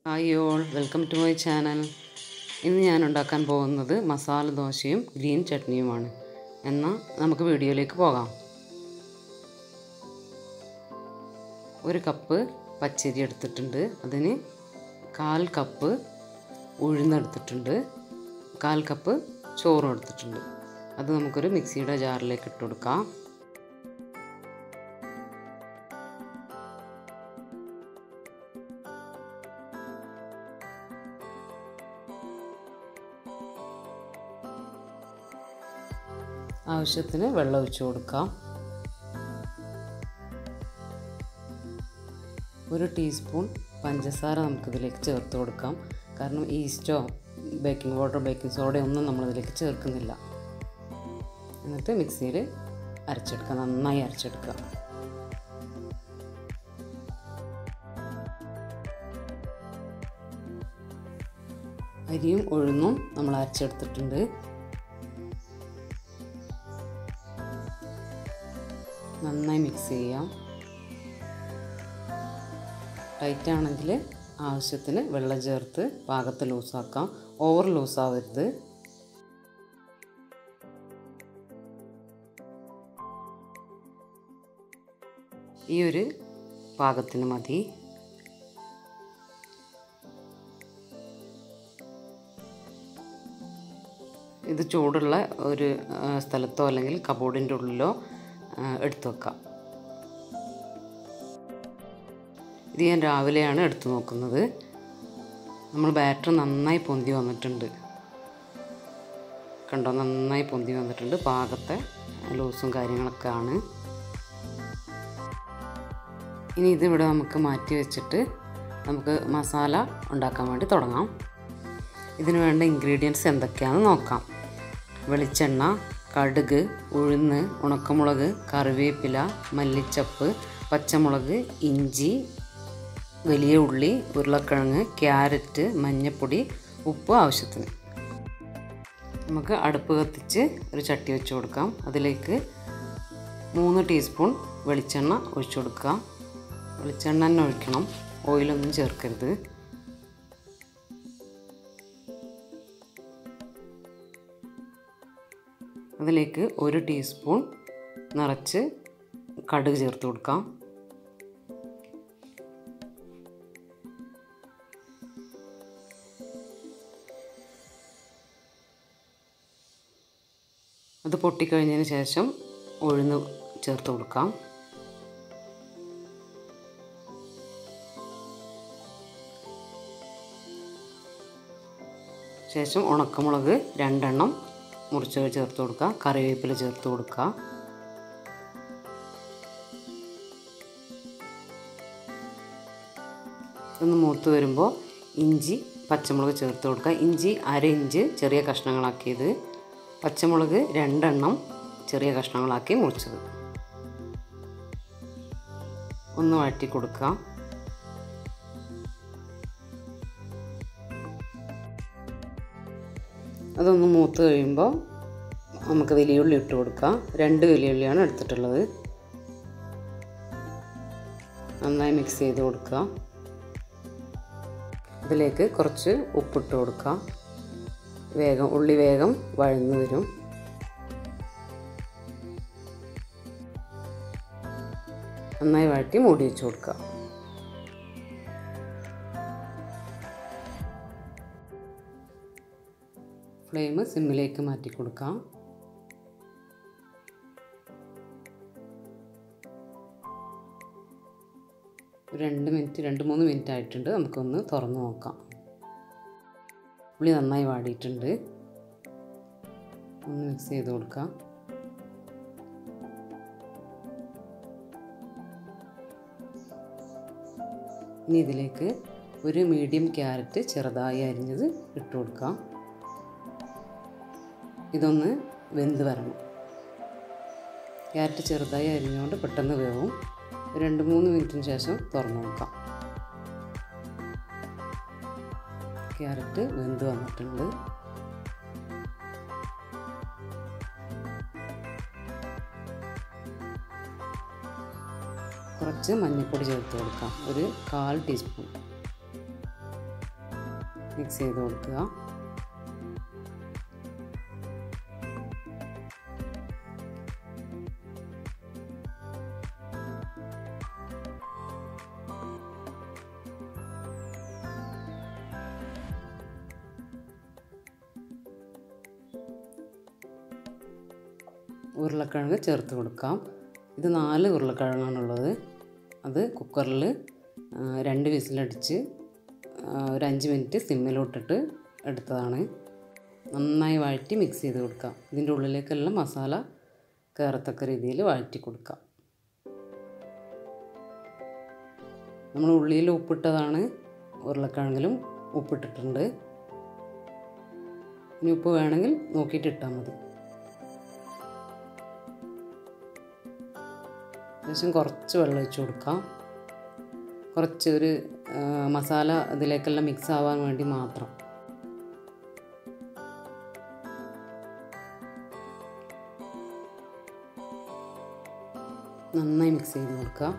hi all welcome to my channel ഇന്ന് ഞാൻ ഉണ്ടാക്കാൻ പോകുന്നത് മസാല ദോശയും ഗ്രീൻ ചട്നിയുമാണ് എന്നാൽ നമുക്ക് വീഡിയോയിലേക്ക് പോകാം ഒരു കപ്പ് പച്ചരി എടുത്തിട്ടുണ്ട് അതിന് കാൽ കപ്പ് ഉഴുന്നെടുത്തിട്ടുണ്ട് കാൽ കപ്പ് ചോറും എടുത്തിട്ടുണ്ട് അത് നമുക്കൊരു മിക്സിയുടെ ജാറിലേക്ക് ഇട്ട് കൊടുക്കാം ആവശ്യത്തിന് വെള്ളം ഒഴിച്ചു കൊടുക്കാം ഒരു ടീസ്പൂൺ പഞ്ചസാര നമുക്കിതിലേക്ക് ചേർത്ത് കൊടുക്കാം കാരണം ഈസ്റ്റോ ബേക്കിംഗ് പൗഡർ ബേക്കിംഗ് സോഡയോ ഒന്നും നമ്മളിതിലേക്ക് ചേർക്കുന്നില്ല എന്നിട്ട് മിക്സിയിൽ അരച്ചെടുക്കുക നന്നായി അരച്ചെടുക്കുക അരിയും ഉഴുന്നും നമ്മൾ അരച്ചെടുത്തിട്ടുണ്ട് നന്നായി മിക്സ് ചെയ്യാം ടൈറ്റ് ആണെങ്കിൽ ആവശ്യത്തിന് വെള്ളം ചേർത്ത് പാകത്ത് ലൂസാക്കാം ഓവർ ലൂസാവരുത് ഈ ഒരു പാകത്തിന് മതി ഇത് ചൂടുള്ള ഒരു സ്ഥലത്തോ അല്ലെങ്കിൽ കബോർഡിൻ്റെ ഉള്ളിലോ എടുത്തു വെക്കാം ഇത് ഞാൻ രാവിലെയാണ് എടുത്തു നോക്കുന്നത് നമ്മൾ ബാറ്റർ നന്നായി പൊന്തി വന്നിട്ടുണ്ട് കണ്ടോ നന്നായി പൊന്തി വന്നിട്ടുണ്ട് പാകത്തെ ലൂസും കാര്യങ്ങളൊക്കെ ആണ് ഇനി ഇതിവിടെ നമുക്ക് മാറ്റി വെച്ചിട്ട് നമുക്ക് മസാല ഉണ്ടാക്കാൻ വേണ്ടി തുടങ്ങാം ഇതിന് വേണ്ട ഇൻഗ്രീഡിയൻസ് എന്തൊക്കെയാണെന്ന് നോക്കാം വെളിച്ചെണ്ണ കടുക് ഉഴുന്ന് ഉണക്കമുളക് കറിവേപ്പില മല്ലിച്ചപ്പ് പച്ചമുളക് ഇഞ്ചി വലിയ ഉള്ളി ഉരുളക്കിഴങ്ങ് ക്യാരറ്റ് മഞ്ഞൾപ്പൊടി ഉപ്പ് ആവശ്യത്തിന് നമുക്ക് അടുപ്പ് കത്തിച്ച് ഒരു ചട്ടി വെച്ച് കൊടുക്കാം അതിലേക്ക് മൂന്ന് ടീസ്പൂൺ വെളിച്ചെണ്ണ ഒഴിച്ചു കൊടുക്കുക വെളിച്ചെണ്ണ തന്നെ ഒഴിക്കണം ഓയിലൊന്നും ചേർക്കരുത് അതിലേക്ക് ഒരു ടീസ്പൂൺ നിറച്ച് കടുക് ചേർത്ത് കൊടുക്കാം അത് പൊട്ടിക്കഴിഞ്ഞതിന് ശേഷം ഉഴുന്ന് ചേർത്ത് കൊടുക്കാം ശേഷം ഉണക്കമുളക് രണ്ടെണ്ണം മുറിച്ച് ചേർത്ത് കൊടുക്കുക കറിവേപ്പില ചേർത്ത് കൊടുക്കുക ഒന്ന് മൂത്ത് വരുമ്പോൾ ഇഞ്ചി പച്ചമുളക് ചേർത്ത് കൊടുക്കുക ഇഞ്ചി അര ഇഞ്ച് ചെറിയ കഷ്ണങ്ങളാക്കിയത് പച്ചമുളക് രണ്ടെണ്ണം ചെറിയ കഷ്ണങ്ങളാക്കി മുറിച്ചത് ഒന്ന് വഴറ്റി കൊടുക്കുക അതൊന്ന് മൂത്ത് കഴിയുമ്പോൾ നമുക്ക് വലിയുള്ളി ഇട്ട് കൊടുക്കാം രണ്ട് വലിയുള്ളിയാണ് എടുത്തിട്ടുള്ളത് നന്നായി മിക്സ് ചെയ്ത് കൊടുക്കുക ഇതിലേക്ക് കുറച്ച് ഉപ്പിട്ട് കൊടുക്കുക വേഗം ഉള്ളി വേഗം വഴന്നു വരും നന്നായി വഴറ്റി മൂടി വെച്ച് കൊടുക്കുക ഫ്ലെയിം സിമ്മിലേക്ക് മാറ്റി കൊടുക്കാം രണ്ട് മിനിറ്റ് രണ്ട് മൂന്ന് മിനിറ്റ് ആയിട്ടുണ്ട് നമുക്കൊന്ന് തുറന്ന് നോക്കാം ഉള്ളി നന്നായി വാടിയിട്ടുണ്ട് ഒന്ന് മിക്സ് ചെയ്ത് കൊടുക്കാം ഇനി ഇതിലേക്ക് ഒരു മീഡിയം ക്യാരറ്റ് ചെറുതായി അരിഞ്ഞത് ഇട്ട് കൊടുക്കാം ഇതൊന്ന് വെന്ത് വരണം ക്യാരറ്റ് ചെറുതായി അരിഞ്ഞുകൊണ്ട് പെട്ടെന്ന് വേവും രണ്ട് മൂന്ന് മിനിറ്റിന് ശേഷം തുറന്നു നോക്കാം ക്യാരറ്റ് വെന്ത് വന്നിട്ടുണ്ട് കുറച്ച് മഞ്ഞൾപ്പൊടി ചേർത്ത് കൊടുക്കാം ഒരു കാൽ ടീസ്പൂൺ മിക്സ് ചെയ്ത് കൊടുക്കുക ഉരുളക്കിഴങ്ങ് ചേർത്ത് കൊടുക്കാം ഇത് നാല് ഉരുളക്കിഴങ്ങാണുള്ളത് അത് കുക്കറിൽ രണ്ട് വിസിലടിച്ച് ഒരു അഞ്ച് മിനിറ്റ് സിമ്മിലോട്ടിട്ട് എടുത്തതാണ് നന്നായി വഴറ്റി മിക്സ് ചെയ്ത് കൊടുക്കാം ഇതിൻ്റെ ഉള്ളിലേക്കെല്ലാം മസാല കയറത്തക്ക രീതിയിൽ വഴറ്റി കൊടുക്കാം നമ്മൾ ഉള്ളിയിൽ ഉപ്പിട്ടതാണ് ഉരുളക്കിഴങ്ങിലും ഉപ്പിട്ടിട്ടുണ്ട് ഇനി ഉപ്പ് വേണമെങ്കിൽ നോക്കിയിട്ട് ഇട്ടാൽ മതി ശേഷം കുറച്ച് വെള്ളം ഒഴിച്ച് കൊടുക്കാം കുറച്ച് ഒരു മസാല ഇതിലേക്കെല്ലാം മിക്സ് ആവാൻ വേണ്ടി മാത്രം നന്നായി മിക്സ് ചെയ്ത് കൊടുക്കുക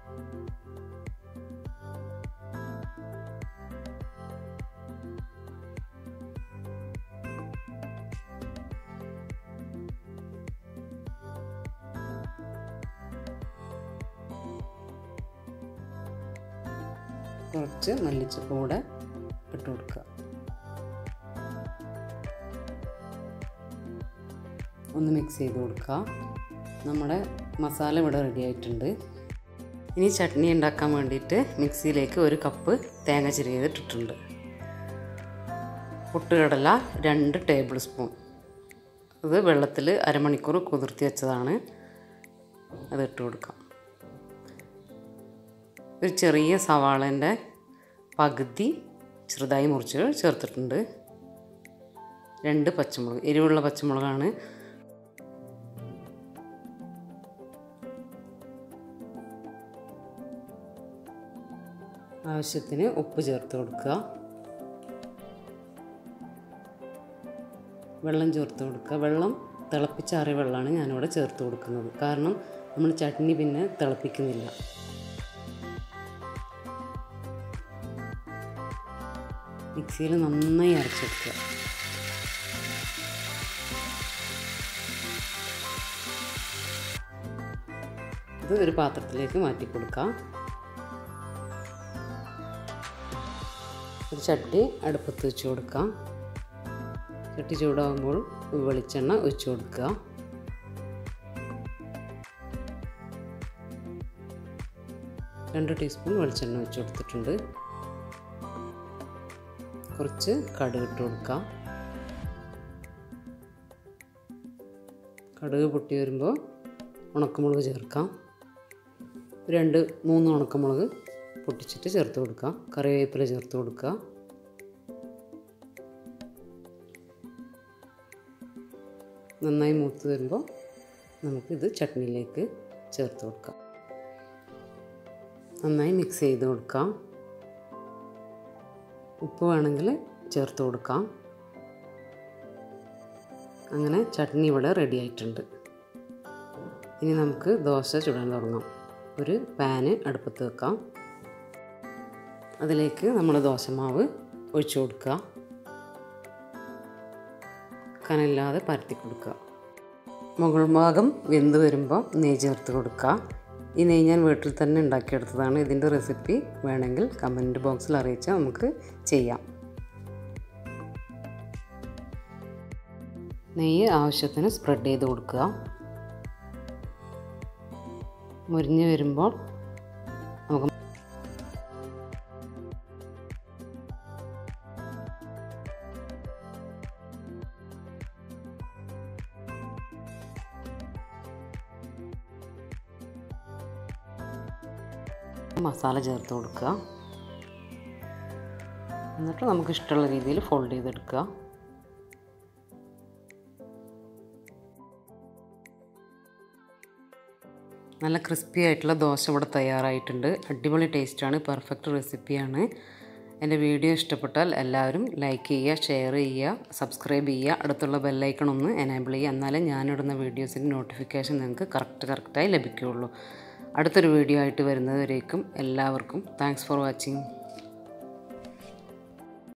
കുറച്ച് മല്ലിച്ചപ്പ് കൂടെ ഇട്ട് കൊടുക്കുക ഒന്ന് മിക്സ് ചെയ്ത് കൊടുക്കുക നമ്മുടെ മസാല ഇവിടെ റെഡി ആയിട്ടുണ്ട് ഇനി ചട്നി ഉണ്ടാക്കാൻ വേണ്ടിയിട്ട് മിക്സിയിലേക്ക് ഒരു കപ്പ് തേങ്ങ ചിരിയതിട്ടിട്ടുണ്ട് പൊട്ടുകടല രണ്ട് ടേബിൾ സ്പൂൺ അത് വെള്ളത്തിൽ അരമണിക്കൂർ കുതിർത്തി വെച്ചതാണ് അത് ഇട്ട് കൊടുക്കാം ഒരു ചെറിയ സവാളൻ്റെ പകുതി ചെറുതായി മുറിച്ച് ചേർത്തിട്ടുണ്ട് രണ്ട് പച്ചമുളക് എരിവുള്ള പച്ചമുളകാണ് ആവശ്യത്തിന് ഉപ്പ് ചേർത്ത് കൊടുക്കുക വെള്ളം ചേർത്ത് കൊടുക്കുക വെള്ളം തിളപ്പിച്ചാറിയ വെള്ളമാണ് ഞാനിവിടെ ചേർത്ത് കൊടുക്കുന്നത് കാരണം നമ്മൾ ചട്നി പിന്നെ തിളപ്പിക്കുന്നില്ല മിക്സിയിൽ നന്നായി അരച്ചെടുക്കുക ഇത് ഒരു പാത്രത്തിലേക്ക് മാറ്റി കൊടുക്കാം ഒരു ചട്ടി അടുപ്പത്ത് വെച്ച് കൊടുക്കാം ചട്ടി ചൂടാകുമ്പോൾ വെളിച്ചെണ്ണ ഒഴിച്ച് കൊടുക്കുക രണ്ട് ടീസ്പൂൺ വെളിച്ചെണ്ണ ഒഴിച്ച് കൊടുത്തിട്ടുണ്ട് കുറച്ച് കടുക് ഇട്ട് കൊടുക്കാം കടുക് പൊട്ടി വരുമ്പോൾ ഉണക്കമുളക് ചേർക്കാം രണ്ട് മൂന്ന് ഉണക്കമുളക് പൊട്ടിച്ചിട്ട് ചേർത്ത് കൊടുക്കാം കറിവേപ്പില ചേർത്ത് കൊടുക്കുക നന്നായി മൂത്ത് വരുമ്പോൾ നമുക്കിത് ചട്നിയിലേക്ക് ചേർത്ത് കൊടുക്കാം നന്നായി മിക്സ് ചെയ്ത് കൊടുക്കാം ഉപ്പ് വേണമെങ്കിൽ ചേർത്ത് കൊടുക്കാം അങ്ങനെ ചട്നി ഇവിടെ റെഡി ആയിട്ടുണ്ട് ഇനി നമുക്ക് ദോശ ചുടാൻ തുടങ്ങാം ഒരു പാന് അടുപ്പത്ത് വെക്കാം അതിലേക്ക് നമ്മൾ ദോശമാവ് ഒഴിച്ചു കൊടുക്കുക കനല്ലാതെ പരത്തി കൊടുക്കുക മുകൾ ഭാഗം വെന്ത് വരുമ്പോൾ നെയ്യ് ചേർത്ത് കൊടുക്കുക ഈ നെയ്യ് ഞാൻ വീട്ടിൽ തന്നെ ഉണ്ടാക്കിയെടുത്തതാണ് ഇതിൻ്റെ റെസിപ്പി വേണമെങ്കിൽ കമൻറ്റ് ബോക്സിൽ അറിയിച്ചാൽ നമുക്ക് ചെയ്യാം നെയ്യ് ആവശ്യത്തിന് സ്പ്രെഡ് ചെയ്ത് കൊടുക്കുക മുരിഞ്ഞ് വരുമ്പോൾ നമുക്ക് മസാല ചേർത്ത് കൊടുക്കുക എന്നിട്ട് നമുക്ക് ഇഷ്ടമുള്ള രീതിയിൽ ഫോൾഡ് ചെയ്തെടുക്കുക നല്ല ക്രിസ്പി ആയിട്ടുള്ള ദോശ ഇവിടെ തയ്യാറായിട്ടുണ്ട് അടിപൊളി ടേസ്റ്റാണ് പെർഫെക്റ്റ് റെസിപ്പിയാണ് എൻ്റെ വീഡിയോ ഇഷ്ടപ്പെട്ടാൽ എല്ലാവരും ലൈക്ക് ചെയ്യുക ഷെയർ ചെയ്യുക സബ്സ്ക്രൈബ് ചെയ്യുക അടുത്തുള്ള ബെല്ലൈക്കൺ ഒന്ന് എനേബിൾ ചെയ്യുക എന്നാലേ ഞാനിടുന്ന വീഡിയോസിൻ്റെ നോട്ടിഫിക്കേഷൻ നിങ്ങൾക്ക് കറക്റ്റ് കറക്റ്റായി ലഭിക്കുകയുള്ളൂ അടുത്തൊരു വീഡിയോ ആയിട്ട് വരുന്നതുവരേക്കും എല്ലാവർക്കും താങ്ക്സ് ഫോർ വാച്ചിങ്